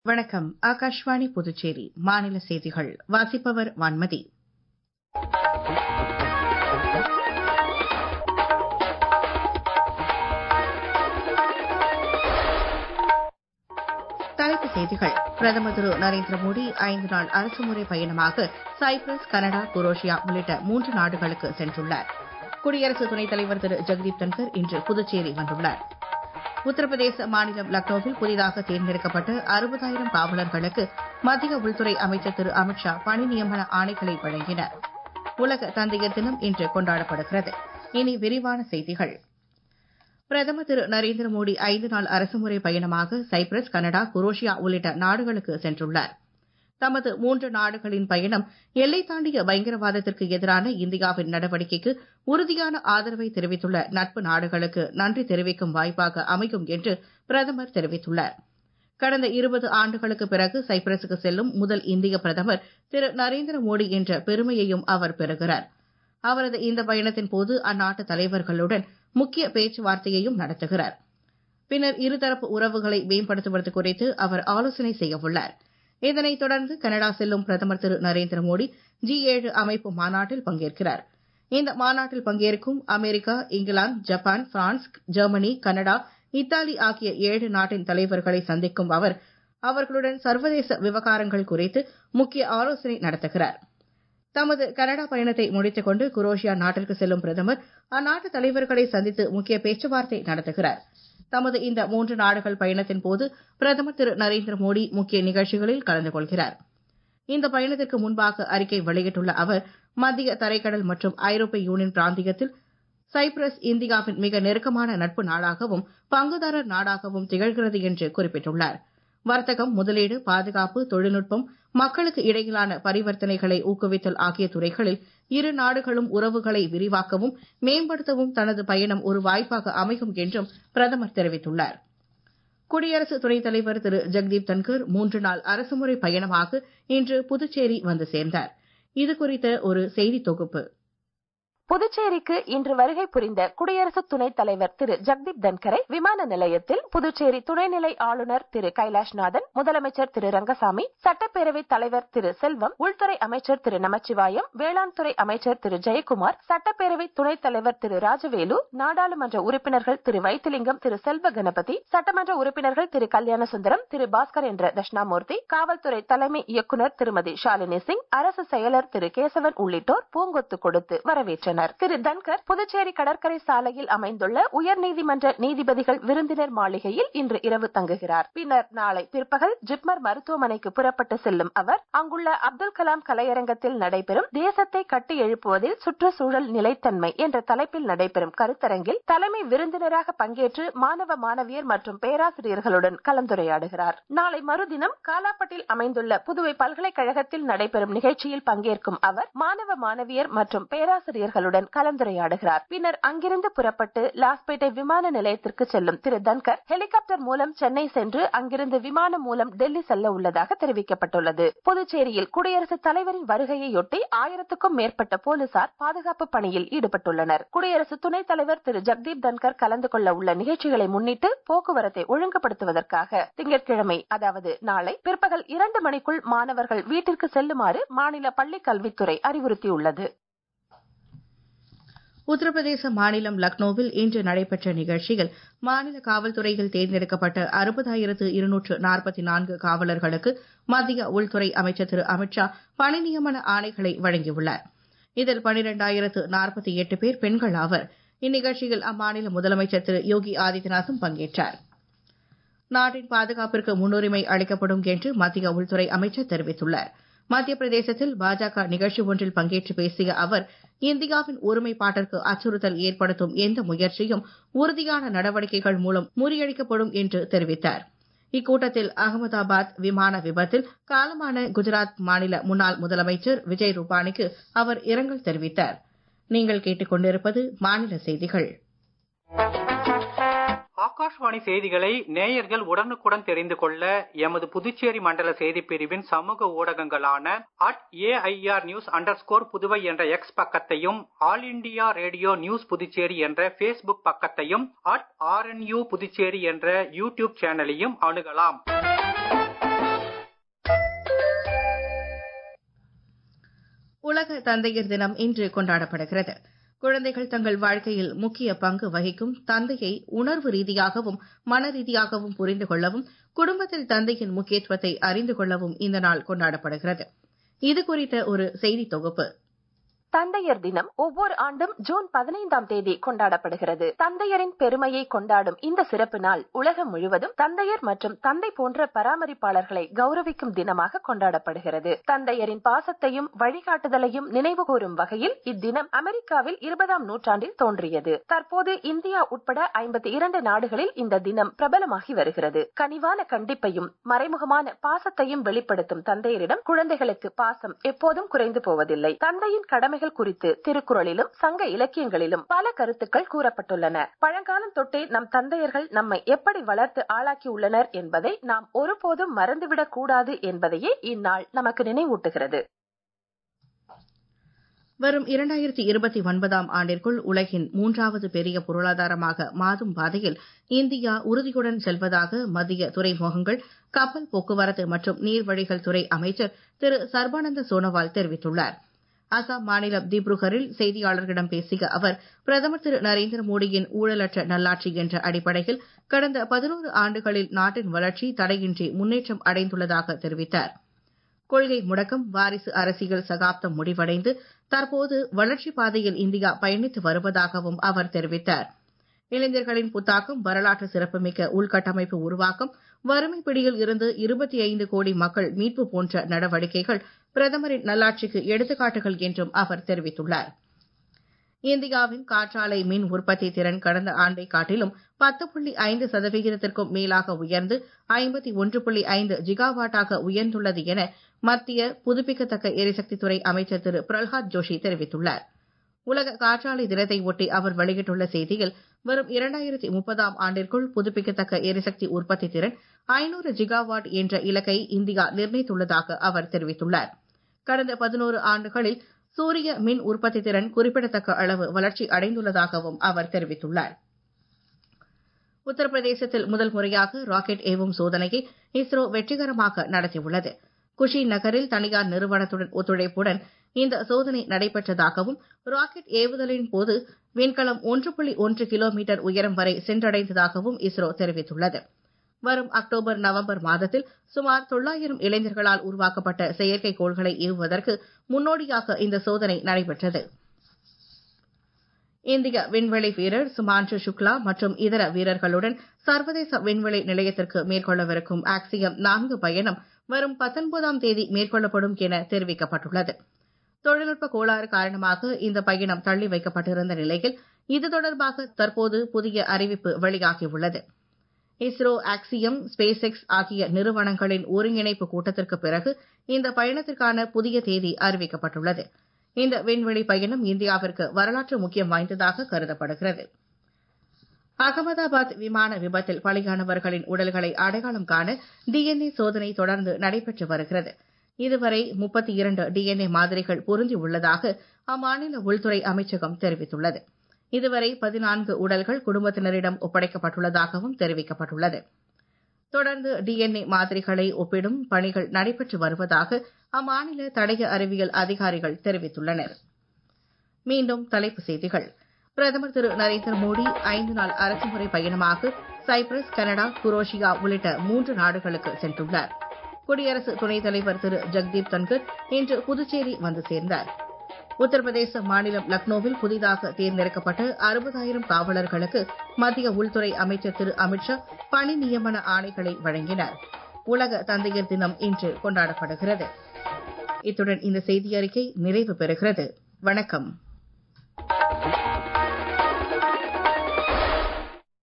வணக்கம் ஆகாஷ்வாணி புதுச்சேரி மாநில செய்திகள் வாசிப்பவர் வான்மதி தலைப்புச் செய்திகள் பிரதமர் திரு நரேந்திர மோடி ஐந்து நாள் அரசுமுறை பயணமாக சைப்ரஸ் கனடா குரோஷியா உள்ளிட்ட மூன்று நாடுகளுக்கு சென்றுள்ளார் குடியரசு துணைத் தலைவர் திரு ஜெகதீப் தன்கர் இன்று புதுச்சேரி வந்துள்ளார் உத்தரப்பிரதேச மாநிலம் லக்னோவில் புதிதாக தேர்ந்தெடுக்கப்பட்ட அறுபதாயிரம் காவலர்களுக்கு மத்திய உள்துறை அமைச்சர் திரு அமித் ஷா பணி நியமன ஆணைகளை வழங்கினார் உலக தந்தையர் தினம் இன்று கொண்டாடப்படுகிறது இனி விரிவான செய்திகள் பிரதமர் திரு நரேந்திர மோடி ஐந்து நாள் அரசுமுறை பயணமாக சைப்ரஸ் கனடா குரோஷியா உள்ளிட்ட நாடுகளுக்கு சென்றுள்ளார் தமது மூன்று நாடுகளின் பயணம் எல்லை தாண்டிய பயங்கரவாதத்திற்கு எதிரான இந்தியாவின் நடவடிக்கைக்கு உறுதியான ஆதரவை தெரிவித்துள்ள நட்பு நாடுகளுக்கு நன்றி தெரிவிக்கும் வாய்ப்பாக அமையும் என்று பிரதமர் தெரிவித்துள்ளார் கடந்த இருபது ஆண்டுகளுக்கு பிறகு சைப்ரஸுக்கு செல்லும் முதல் இந்திய பிரதமர் திரு நரேந்திர மோடி என்ற பெருமையையும் அவர் பெறுகிறார் அவரது இந்த பயணத்தின் போது அந்நாட்டு தலைவர்களுடன் முக்கிய பேச்சுவார்த்தையையும் நடத்துகிறார் பின்னர் இருதரப்பு உறவுகளை மேம்படுத்துவது குறித்து அவர் ஆலோசனை செய்யவுள்ளார் இதனைத் தொடர்ந்து கனடா செல்லும் பிரதமர் திரு நரேந்திர மோடி ஜி ஏழு அமைப்பு மாநாட்டில் பங்கேற்கிறார் இந்த மாநாட்டில் பங்கேற்கும் America England Japan France Germany Canada Italy ஆகிய ஏழு நாட்டின் தலைவர்களை சந்திக்கும் அவர் அவர்களுடன் சர்வதேச விவகாரங்கள் குறித்து முக்கிய ஆலோசனை நடத்துகிறார் தமது கனடா பயணத்தை முடித்துக் கொண்டு குரோஷியா நாட்டிற்கு செல்லும் பிரதமர் அந்நாட்டு தலைவர்களை சந்தித்து முக்கிய பேச்சுவார்த்தை நடத்துகிறார் தமது இந்த மூன்று நாடுகள் பயணத்தின் போது பிரதமர் திரு நரேந்திர மோடி முக்கிய நிகழ்ச்சிகளில் கலந்து கொள்கிறார் இந்த பயணத்திற்கு முன்பாக அறிக்கை வெளியிட்டுள்ள அவர் மத்திய தரைக்கடல் மற்றும் ஐரோப்பிய யூனியன் பிராந்தியத்தில் சைப்ரஸ் இந்தியாவின் மிக நெருக்கமான நட்பு நாடாகவும் பங்குதாரர் நாடாகவும் திகழ்கிறது என்று குறிப்பிட்டுள்ளார் வர்த்தகம் முதலீடு பாதுகாப்பு தொழில்நுட்பம் மக்களுக்கு இடையிலான பரிவர்த்தனைகளை ஊக்குவித்தல் ஆகிய துறைகளில் இரு நாடுகளும் உறவுகளை விரிவாக்கவும் மேம்படுத்தவும் தனது பயணம் ஒரு வாய்ப்பாக அமையும் என்றும் பிரதமர் தெரிவித்துள்ளார் குடியரசு துணைத் தலைவர் திரு ஜெகதீப் தன்கர் மூன்று நாள் அரசுமுறை பயணமாக இன்று புதுச்சேரி வந்து சேர்ந்தார் இது குறித்த ஒரு செய்தி தொகுப்பு புதுச்சேரிக்கு இன்று வருகை புரிந்த குடியரசு துணைத் தலைவர் திரு ஜெகதீப் தன்கரை விமான நிலையத்தில் புதுச்சேரி துணைநிலை ஆளுநர் திரு கைலாஷ்நாதன் முதலமைச்சர் திரு ரங்கசாமி சட்டப்பேரவைத் தலைவர் திரு செல்வம் உள்துறை அமைச்சர் திரு நமச்சிவாயம் வேளாண் துறை அமைச்சர் திரு ஜெயக்குமார் சட்டப்பேரவை துணைத் தலைவர் திரு ராஜவேலு நாடாளுமன்ற உறுப்பினர்கள் திரு வைத்திலிங்கம் திரு செல்வ கணபதி சட்டமன்ற உறுப்பினர்கள் திரு கல்யாண சுந்தரம் திரு பாஸ்கர் என்ற தட்சிணாமூர்த்தி காவல்துறை தலைமை இயக்குநர் திருமதி ஷாலினி சிங் அரசு செயலர் திரு கேசவன் உள்ளிட்டோர் பூங்கொத்து கொடுத்து வரவேற்றனர் திரு தன்கர் புதுச்சேரி கடற்கரை சாலையில் அமைந்துள்ள உயர்நீதிமன்ற நீதிபதிகள் விருந்தினர் மாளிகையில் இன்று இரவு தங்குகிறார் பின்னர் நாளை பிற்பகல் ஜிப்மர் மருத்துவமனைக்கு புறப்பட்டு செல்லும் அவர் அங்குள்ள அப்துல் கலாம் கலையரங்கத்தில் நடைபெறும் தேசத்தை கட்டி எழுப்புவதில் சுற்றுச்சூழல் நிலைத்தன்மை என்ற தலைப்பில் நடைபெறும் கருத்தரங்கில் தலைமை விருந்தினராக பங்கேற்று மாணவ மாணவியர் மற்றும் பேராசிரியர்களுடன் கலந்துரையாடுகிறார் நாளை மறுதினம் காலாப்பட்டில் அமைந்துள்ள புதுவை பல்கலைக்கழகத்தில் நடைபெறும் நிகழ்ச்சியில் பங்கேற்கும் அவர் மாணவ மாணவியர் மற்றும் பேராசிரியர்களுடன் அவர்களுடன் கலந்துரையாடுகிறார் பின்னர் அங்கிருந்து புறப்பட்டு லாஸ்பேட்டை விமான நிலையத்திற்கு செல்லும் திரு தன்கர் ஹெலிகாப்டர் மூலம் சென்னை சென்று அங்கிருந்து விமானம் மூலம் டெல்லி செல்ல உள்ளதாக தெரிவிக்கப்பட்டுள்ளது புதுச்சேரியில் குடியரசுத் தலைவரின் வருகையொட்டி ஆயிரத்துக்கும் மேற்பட்ட போலீசார் பாதுகாப்பு பணியில் ஈடுபட்டுள்ளனர் குடியரசு துணைத் தலைவர் திரு ஜெகதீப் தன்கர் கலந்து கொள்ள உள்ள நிகழ்ச்சிகளை முன்னிட்டு போக்குவரத்தை ஒழுங்குபடுத்துவதற்காக திங்கட்கிழமை அதாவது நாளை பிற்பகல் இரண்டு மணிக்குள் மாணவர்கள் வீட்டிற்கு செல்லுமாறு மாநில பள்ளிக் கல்வித்துறை அறிவுறுத்தியுள்ளது உத்தரப்பிரதேச மாநிலம் லக்னோவில் இன்று நடைபெற்ற நிகழ்ச்சியில் மாநில காவல்துறையில் தேர்ந்தெடுக்கப்பட்ட அறுபதாயிரத்து இருநூற்று நாற்பத்தி நான்கு காவலர்களுக்கு மத்திய உள்துறை அமைச்சர் திரு அமித் ஷா பணி நியமன ஆணைகளை வழங்கியுள்ளார் இதில் பனிரெண்டாயிரத்து நாற்பத்தி எட்டு பேர் பெண்கள் ஆவர் இந்நிகழ்ச்சியில் அம்மாநில முதலமைச்சர் திரு யோகி ஆதித்யநாத்தும் பங்கேற்றார் நாட்டின் பாதுகாப்பிற்கு முன்னுரிமை அளிக்கப்படும் என்று மத்திய உள்துறை அமைச்சர் தெரிவித்துள்ளார் மத்திய பிரதேசத்தில் பாஜக நிகழ்ச்சி ஒன்றில் பங்கேற்று பேசிய அவர் இந்தியாவின் ஒருமைப்பாட்டிற்கு அச்சுறுத்தல் ஏற்படுத்தும் எந்த முயற்சியும் உறுதியான நடவடிக்கைகள் மூலம் முறியடிக்கப்படும் என்று தெரிவித்தார் இக்கூட்டத்தில் அகமதாபாத் விமான விபத்தில் காலமான குஜராத் மாநில முன்னாள் முதலமைச்சர் விஜய் ரூபானிக்கு அவர் இரங்கல் தெரிவித்தார் நீங்கள் கேட்டுக்கொண்டிருப்பது மாநில செய்திகள் ஆகாஷ்வாணி செய்திகளை நேயர்கள் உடனுக்குடன் தெரிந்து கொள்ள எமது புதுச்சேரி மண்டல செய்திப் பிரிவின் சமூக ஊடகங்களான at AIR news under Puduvai என்ற எக்ஸ் பக்கத்தையும் All India Radio news Puducherry என்ற பேஸ்புக் பக்கத்தையும் அட் ஆர்என்யூ புதுச்சேரி என்ற யூடியூப் சேனலையும் அணுகலாம் உலக தந்தையர் தினம் இன்று கொண்டாடப்படுகிறது குழந்தைகள் தங்கள் வாழ்க்கையில் முக்கிய பங்கு வகிக்கும் தந்தையை உணர்வு ரீதியாகவும் மன ரீதியாகவும் புரிந்து கொள்ளவும் குடும்பத்தில் தந்தையின் முக்கியத்துவத்தை அறிந்து கொள்ளவும் இந்த நாள் கொண்டாடப்படுகிறது இது குறித்த ஒரு செய்தி தொகுப்பு தந்தையர் தினம் ஒவ்வொரு ஆண்டும் ஜூன் பதினைந்தாம் தேதி கொண்டாடப்படுகிறது தந்தையரின் பெருமையை கொண்டாடும் இந்த சிறப்பு நாள் உலகம் முழுவதும் தந்தையர் மற்றும் தந்தை போன்ற பராமரிப்பாளர்களை கௌரவிக்கும் தினமாக கொண்டாடப்படுகிறது தந்தையரின் பாசத்தையும் வழிகாட்டுதலையும் நினைவு கூறும் வகையில் இத்தினம் அமெரிக்காவில் இருபதாம் நூற்றாண்டில் தோன்றியது தற்போது இந்தியா உட்பட ஐம்பத்தி இரண்டு நாடுகளில் இந்த தினம் பிரபலமாகி வருகிறது கனிவான கண்டிப்பையும் மறைமுகமான பாசத்தையும் வெளிப்படுத்தும் தந்தையரிடம் குழந்தைகளுக்கு பாசம் எப்போதும் குறைந்து போவதில்லை தந்தையின் கடமை கடமைகள் குறித்து திருக்குறளிலும் சங்க இலக்கியங்களிலும் பல கருத்துக்கள் கூறப்பட்டுள்ளன பழங்காலம் தொட்டே நம் தந்தையர்கள் நம்மை எப்படி வளர்த்து ஆளாக்கியுள்ளனர் என்பதை நாம் ஒருபோதும் மறந்துவிடக் கூடாது என்பதையே இந்நாள் நமக்கு நினைவூட்டுகிறது வரும் இரண்டாயிரத்தி இருபத்தி ஒன்பதாம் ஆண்டிற்குள் உலகின் மூன்றாவது பெரிய பொருளாதாரமாக மாறும் பாதையில் இந்தியா உறுதியுடன் செல்வதாக மத்திய துறைமுகங்கள் கப்பல் போக்குவரத்து மற்றும் நீர்வழிகள் துறை அமைச்சர் திரு சர்பானந்த சோனோவால் தெரிவித்துள்ளார் அசாம் மாநிலம் திப்ருகரில் செய்தியாளர்களிடம் பேசிய அவர் பிரதமர் திரு நரேந்திர மோடியின் ஊழலற்ற நல்லாட்சி என்ற அடிப்படையில் கடந்த பதினோரு ஆண்டுகளில் நாட்டின் வளர்ச்சி தடையின்றி முன்னேற்றம் அடைந்துள்ளதாக தெரிவித்தார் கொள்கை முடக்கம் வாரிசு அரசியல் சகாப்தம் முடிவடைந்து தற்போது வளர்ச்சிப் பாதையில் இந்தியா பயணித்து வருவதாகவும் அவர் தெரிவித்தார் இளைஞர்களின் புத்தாக்கம் வரலாற்று சிறப்புமிக்க உள்கட்டமைப்பு உருவாக்கம் வறுமை பிடியில் இருந்து இருபத்தி ஐந்து கோடி மக்கள் மீட்பு போன்ற நடவடிக்கைகள் பிரதமரின் நல்லாட்சிக்கு எடுத்துக்காட்டுகள் என்றும் அவர் தெரிவித்துள்ளார் இந்தியாவின் காற்றாலை மின் உற்பத்தி திறன் கடந்த ஆண்டை காட்டிலும் பத்து புள்ளி ஐந்து சதவிகிதத்திற்கும் மேலாக உயர்ந்து ஐம்பத்தி ஒன்று புள்ளி ஐந்து ஜிகாவாட்டாக உயர்ந்துள்ளது என மத்திய புதுப்பிக்கத்தக்க எரிசக்தித்துறை அமைச்சர் திரு பிரல்ஹாத் ஜோஷி தெரிவித்துள்ளார் உலக காற்றாலை தினத்தை ஒட்டி அவர் வெளியிட்டுள்ள செய்தியில் வரும் இரண்டாயிரத்தி முப்பதாம் ஆண்டிற்குள் புதுப்பிக்கத்தக்க எரிசக்தி உற்பத்தி திறன் ஐநூறு ஜிகாவாட் என்ற இலக்கை இந்தியா நிர்ணயித்துள்ளதாக அவர் தெரிவித்துள்ளார் கடந்த பதினோரு ஆண்டுகளில் சூரிய மின் உற்பத்தி திறன் குறிப்பிடத்தக்க அளவு வளர்ச்சி அடைந்துள்ளதாகவும் அவர் தெரிவித்துள்ளார் உத்தரப்பிரதேசத்தில் முதல் முறையாக ராக்கெட் ஏவும் சோதனையை இஸ்ரோ வெற்றிகரமாக நடத்தியுள்ளது குஷி நகரில் தனியார் நிறுவனத்துடன் ஒத்துழைப்புடன் இந்த சோதனை நடைபெற்றதாகவும் ராக்கெட் ஏவுதலின் போது விண்கலம் ஒன்று புள்ளி ஒன்று கிலோமீட்டர் உயரம் வரை சென்றடைந்ததாகவும் இஸ்ரோ தெரிவித்துள்ளது வரும் அக்டோபர் நவம்பர் மாதத்தில் சுமார் தொள்ளாயிரம் இளைஞர்களால் உருவாக்கப்பட்ட செயற்கைக்கோள்களை ஏவுவதற்கு முன்னோடியாக இந்த சோதனை நடைபெற்றது இந்திய விண்வெளி வீரர் சுமான்ஷு சுக்லா மற்றும் இதர வீரர்களுடன் சர்வதேச விண்வெளி நிலையத்திற்கு மேற்கொள்ளவிருக்கும் ஆக்சியம் நான்கு பயணம் வரும் பத்தொன்பதாம் தேதி மேற்கொள்ளப்படும் என தெரிவிக்கப்பட்டுள்ளது தொழில்நுட்ப கோளாறு காரணமாக இந்த பயணம் தள்ளி வைக்கப்பட்டிருந்த நிலையில் இது தொடர்பாக தற்போது புதிய அறிவிப்பு வெளியாகியுள்ளது இஸ்ரோ ஆக்சியம் ஸ்பேஸ் எக்ஸ் ஆகிய நிறுவனங்களின் ஒருங்கிணைப்பு கூட்டத்திற்கு பிறகு இந்த பயணத்திற்கான புதிய தேதி அறிவிக்கப்பட்டுள்ளது இந்த விண்வெளி பயணம் இந்தியாவிற்கு வரலாற்று முக்கியம் வாய்ந்ததாக கருதப்படுகிறது அகமதாபாத் விமான விபத்தில் பலியானவர்களின் உடல்களை அடையாளம் காண டிஎன்ஏ சோதனை தொடர்ந்து நடைபெற்று வருகிறது இதுவரை முப்பத்தி இரண்டு டிஎன்ஏ மாதிரிகள் பொருந்தியுள்ளதாக அம்மாநில உள்துறை அமைச்சகம் தெரிவித்துள்ளது இதுவரை பதினான்கு உடல்கள் குடும்பத்தினரிடம் ஒப்படைக்கப்பட்டுள்ளதாகவும் தெரிவிக்கப்பட்டுள்ளது தொடர்ந்து டிஎன்ஏ மாதிரிகளை ஒப்பிடும் பணிகள் நடைபெற்று வருவதாக அம்மாநில தடய அறிவியல் அதிகாரிகள் தெரிவித்துள்ளனர் மீண்டும் தலைப்புச் செய்திகள் பிரதமர் திரு நரேந்திர மோடி ஐந்து நாள் அரசுமுறை பயணமாக சைப்ரஸ் கனடா குரோஷியா உள்ளிட்ட மூன்று நாடுகளுக்கு சென்றுள்ளார் குடியரசு துணைத் தலைவர் திரு ஜெக்தீப் தன்கர் இன்று புதுச்சேரி வந்து சேர்ந்தார் உத்தரப்பிரதேச மாநிலம் லக்னோவில் புதிதாக தேர்ந்தெடுக்கப்பட்ட அறுபதாயிரம் காவலர்களுக்கு மத்திய உள்துறை அமைச்சர் திரு அமித்ஷா பணி நியமன ஆணைகளை வழங்கினார் உலக தந்தையர் தினம் இன்று கொண்டாடப்படுகிறது இத்துடன் இந்த செய்தி அறிக்கை நிறைவு பெறுகிறது வணக்கம்